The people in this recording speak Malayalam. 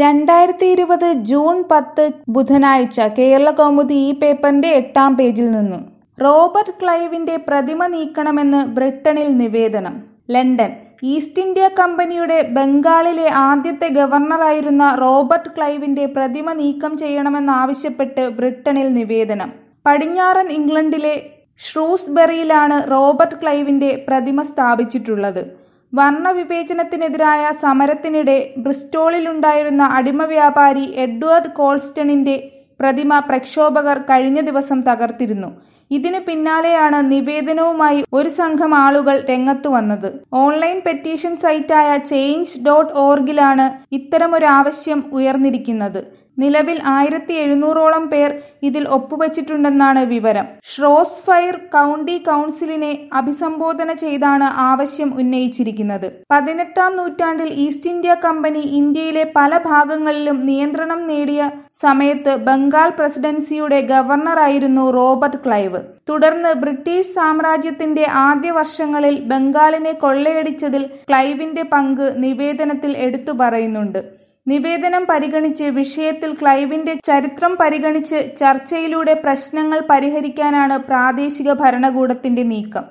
രണ്ടായിരത്തി ഇരുപത് ജൂൺ പത്ത് ബുധനാഴ്ച കേരളകൗമുദി ഈ പേപ്പറിന്റെ എട്ടാം പേജിൽ നിന്ന് റോബർട്ട് ക്ലൈവിന്റെ പ്രതിമ നീക്കണമെന്ന് ബ്രിട്ടനിൽ നിവേദനം ലണ്ടൻ ഈസ്റ്റ് ഇന്ത്യ കമ്പനിയുടെ ബംഗാളിലെ ആദ്യത്തെ ഗവർണറായിരുന്ന റോബർട്ട് ക്ലൈവിന്റെ പ്രതിമ നീക്കം ചെയ്യണമെന്നാവശ്യപ്പെട്ട് ബ്രിട്ടനിൽ നിവേദനം പടിഞ്ഞാറൻ ഇംഗ്ലണ്ടിലെ ഷ്രൂസ്ബറിയിലാണ് റോബർട്ട് ക്ലൈവിന്റെ പ്രതിമ സ്ഥാപിച്ചിട്ടുള്ളത് വർണ്ണവിവേചനത്തിനെതിരായ സമരത്തിനിടെ ബ്രിസ്റ്റോളിലുണ്ടായിരുന്ന അടിമവ്യാപാരി എഡ്വേർഡ് കോൾസ്റ്റണിന്റെ പ്രതിമ പ്രക്ഷോഭകർ കഴിഞ്ഞ ദിവസം തകർത്തിരുന്നു ഇതിനു പിന്നാലെയാണ് നിവേദനവുമായി ഒരു സംഘം ആളുകൾ രംഗത്തു വന്നത് ഓൺലൈൻ പെറ്റീഷൻ സൈറ്റായ ചേഞ്ച് ഡോട്ട് ഓർഗിലാണ് ഇത്തരമൊരു ആവശ്യം ഉയർന്നിരിക്കുന്നത് നിലവിൽ ആയിരത്തി എഴുന്നൂറോളം പേർ ഇതിൽ ഒപ്പുവച്ചിട്ടുണ്ടെന്നാണ് വിവരം ഷ്രോസ് ഫയർ കൗണ്ടി കൗൺസിലിനെ അഭിസംബോധന ചെയ്താണ് ആവശ്യം ഉന്നയിച്ചിരിക്കുന്നത് പതിനെട്ടാം നൂറ്റാണ്ടിൽ ഈസ്റ്റ് ഇന്ത്യ കമ്പനി ഇന്ത്യയിലെ പല ഭാഗങ്ങളിലും നിയന്ത്രണം നേടിയ സമയത്ത് ബംഗാൾ പ്രസിഡൻസിയുടെ ഗവർണറായിരുന്നു റോബർട്ട് ക്ലൈവ് തുടർന്ന് ബ്രിട്ടീഷ് സാമ്രാജ്യത്തിന്റെ ആദ്യ വർഷങ്ങളിൽ ബംഗാളിനെ കൊള്ളയടിച്ചതിൽ ക്ലൈവിന്റെ പങ്ക് നിവേദനത്തിൽ എടുത്തു പറയുന്നുണ്ട് നിവേദനം പരിഗണിച്ച് വിഷയത്തിൽ ക്ലൈവിന്റെ ചരിത്രം പരിഗണിച്ച് ചർച്ചയിലൂടെ പ്രശ്നങ്ങൾ പരിഹരിക്കാനാണ് പ്രാദേശിക ഭരണകൂടത്തിന്റെ നീക്കം